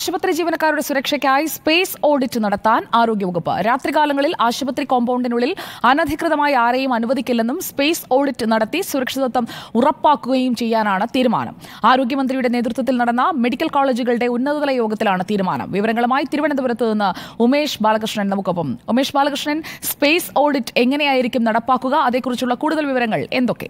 ആശുപത്രി ജീവനക്കാരുടെ സുരക്ഷയ്ക്കായി സ്പേസ് ഓഡിറ്റ് നടത്താൻ ആരോഗ്യവകുപ്പ് രാത്രികാലങ്ങളിൽ ആശുപത്രി കോമ്പൗണ്ടിനുള്ളിൽ അനധികൃതമായി ആരെയും അനുവദിക്കില്ലെന്നും സ്പേസ് ഓഡിറ്റ് നടത്തി സുരക്ഷിതത്വം ഉറപ്പാക്കുകയും ചെയ്യാനാണ് തീരുമാനം ആരോഗ്യമന്ത്രിയുടെ നേതൃത്വത്തിൽ നടന്ന മെഡിക്കൽ കോളേജുകളുടെ ഉന്നതതല യോഗത്തിലാണ് തീരുമാനം വിവരങ്ങളുമായി തിരുവനന്തപുരത്ത് നിന്ന് ഉമേഷ് ബാലകൃഷ്ണൻ നമുക്കൊപ്പം ഉമേഷ് ബാലകൃഷ്ണൻ സ്പേസ് ഓഡിറ്റ് എങ്ങനെയായിരിക്കും നടപ്പാക്കുക അതേക്കുറിച്ചുള്ള കൂടുതൽ വിവരങ്ങൾ എന്തൊക്കെ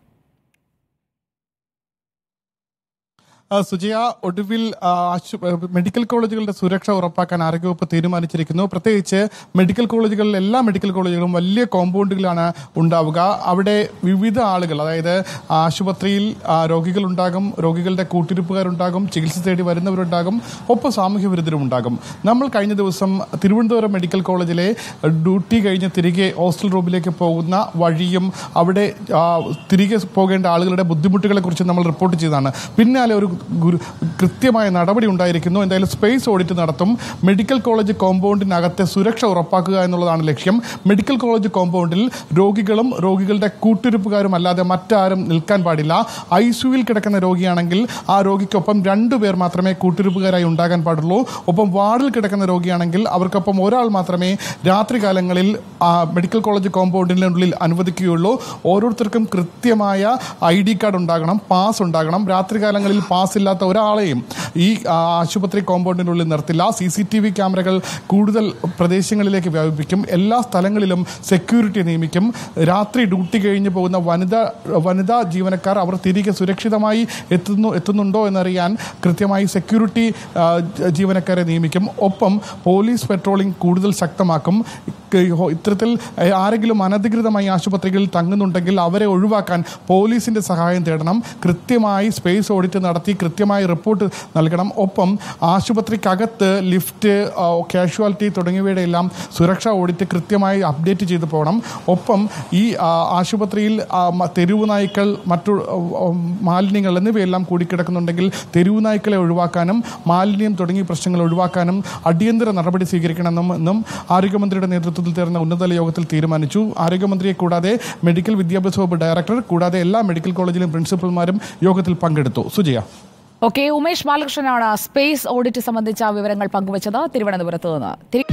ആ, സുജയ ഒടുവിൽ ആ, ആശു- ആ, മെഡിക്കൽ കോളേജുകളുടെ സുരക്ഷ ഉറപ്പാക്കാൻ ആരോഗ്യവകുപ്പ് തീരുമാനിച്ചിരിക്കുന്നു പ്രത്യേകിച്ച് മെഡിക്കൽ കോളേജുകളിൽ എല്ലാ മെഡിക്കൽ കോളേജുകളും വലിയ കോമ്പൗണ്ടുകളാണ് ഉണ്ടാവുക അവിടെ വിവിധ ആളുകൾ അതായത് ആശുപത്രിയിൽ ആ, രോഗികളുണ്ടാകും രോഗികളുടെ കൂട്ടിരിപ്പുകാരുണ്ടാകും ചികിത്സ തേടി വരുന്നവരുണ്ടാകും ഒപ്പം സാമൂഹ്യ വിരുദ്ധരും ഉണ്ടാകും നമ്മൾ കഴിഞ്ഞ ദിവസം തിരുവനന്തപുരം മെഡിക്കൽ കോളേജിലെ ഡ്യൂട്ടി കഴിഞ്ഞ് തിരികെ ഹോസ്റ്റൽ റൂമിലേക്ക് പോകുന്ന വഴിയും അവിടെ ആ, തിരികെ പോകേണ്ട ആളുകളുടെ ബുദ്ധിമുട്ടുകളെ കുറിച്ച് നമ്മൾ റിപ്പോർട്ട് ചെയ്തതാണ് പിന്നാലെ ഒരു ഗുരു കൃത്യമായ നടപടി ഉണ്ടായിരിക്കുന്നു എന്തായാലും സ്പേസ് ഓഡിറ്റ് നടത്തും മെഡിക്കൽ കോളേജ് കോമ്പൗണ്ടിനകത്തെ സുരക്ഷ ഉറപ്പാക്കുക എന്നുള്ളതാണ് ലക്ഷ്യം മെഡിക്കൽ കോളേജ് കോമ്പൗണ്ടിൽ രോഗികളും രോഗികളുടെ കൂട്ടിരിപ്പുകാരും അല്ലാതെ മറ്റാരും നിൽക്കാൻ പാടില്ല ഐ സിയുയിൽ കിടക്കുന്ന രോഗിയാണെങ്കിൽ ആ രോഗിക്കൊപ്പം രണ്ടുപേർ മാത്രമേ കൂട്ടിരിപ്പുകാരായി ഉണ്ടാകാൻ പാടുള്ളൂ ഒപ്പം വാർഡിൽ കിടക്കുന്ന രോഗിയാണെങ്കിൽ അവർക്കൊപ്പം ഒരാൾ മാത്രമേ രാത്രികാലങ്ങളിൽ ആ മെഡിക്കൽ കോളേജ് കോമ്പൗണ്ടിനുള്ളിൽ അനുവദിക്കുകയുള്ളൂ ഓരോരുത്തർക്കും കൃത്യമായ ഐ ഡി കാർഡ് ഉണ്ടാകണം പാസ് ഉണ്ടാകണം രാത്രികാലങ്ങളിൽ പാസ് ഇല്ലാത്ത ഒരാളെയും ഈ ആ, ആശുപത്രി കോമ്പൗണ്ടിനുള്ളിൽ നിർത്തില്ല സി സി ടി വി ക്യാമറകൾ കൂടുതൽ പ്രദേശങ്ങളിലേക്ക് വ്യാപിപ്പിക്കും എല്ലാ സ്ഥലങ്ങളിലും സെക്യൂരിറ്റി നിയമിക്കും രാത്രി ഡ്യൂട്ടി കഴിഞ്ഞ് പോകുന്ന വനിതാ വനിതാ ജീവനക്കാർ അവർ തിരികെ സുരക്ഷിതമായി എത്തുന്നു എത്തുന്നുണ്ടോ എന്നറിയാൻ കൃത്യമായി സെക്യൂരിറ്റി ആ, ജ- ജീവനക്കാരെ നിയമിക്കും ഒപ്പം പോലീസ് പെട്രോളിംഗ് കൂടുതൽ ശക്തമാക്കും ക- ഹോ- ഇത്തരത്തിൽ ഏ, ആരെങ്കിലും അനധികൃതമായി ആശുപത്രികളിൽ തങ്ങുന്നുണ്ടെങ്കിൽ അവരെ ഒഴിവാക്കാൻ പോലീസിന്റെ സഹായം തേടണം കൃത്യമായി സ്പേസ് ഓഡിറ്റ് നടത്തി കൃത്യമായി റിപ്പോർട്ട് നൽകണം ഒപ്പം ആശുപത്രിക്കകത്ത് ലിഫ്റ്റ് ആ, കാഷ്വാലിറ്റി തുടങ്ങിയവയുടെ എല്ലാം സുരക്ഷാ ഓഡിറ്റ് കൃത്യമായി അപ്ഡേറ്റ് ചെയ്തു പോകണം ഒപ്പം ഈ ആ, ആശുപത്രിയിൽ ആ, മ- തെരുവ് നായ്ക്കൾ മറ്റു ആ, ആ, മാലിന്യങ്ങൾ എന്നിവയെല്ലാം കൂടിക്കിടക്കുന്നുണ്ടെങ്കിൽ തെരുവ് നായ്ക്കളെ ഒഴിവാക്കാനും മാലിന്യം തുടങ്ങിയ പ്രശ്നങ്ങൾ ഒഴിവാക്കാനും അടിയന്തര നടപടി സ്വീകരിക്കണമെന്നും എന്നും ആരോഗ്യമന്ത്രിയുടെ നേതൃത്വത്തിൽ ചേർന്ന ഉന്നതതല യോഗത്തിൽ തീരുമാനിച്ചു ആരോഗ്യമന്ത്രിയെ കൂടാതെ മെഡിക്കൽ വിദ്യാഭ്യാസ വകുപ്പ് ഡയറക്ടർ കൂടാതെ എല്ലാ മെഡിക്കൽ കോളേജിലും പ്രിൻസിപ്പൽമാരും യോഗത്തിൽ പങ്കെടുത്തു സുജയ ഓക്കെ ഉമേഷ് ബാലകൃഷ്ണനാണ് സ്പേസ് ഓഡിറ്റ് സംബന്ധിച്ച വിവരങ്ങൾ പങ്കുവച്ചത് തിരുവനന്തപുരത്ത് നിന്ന് തിരി-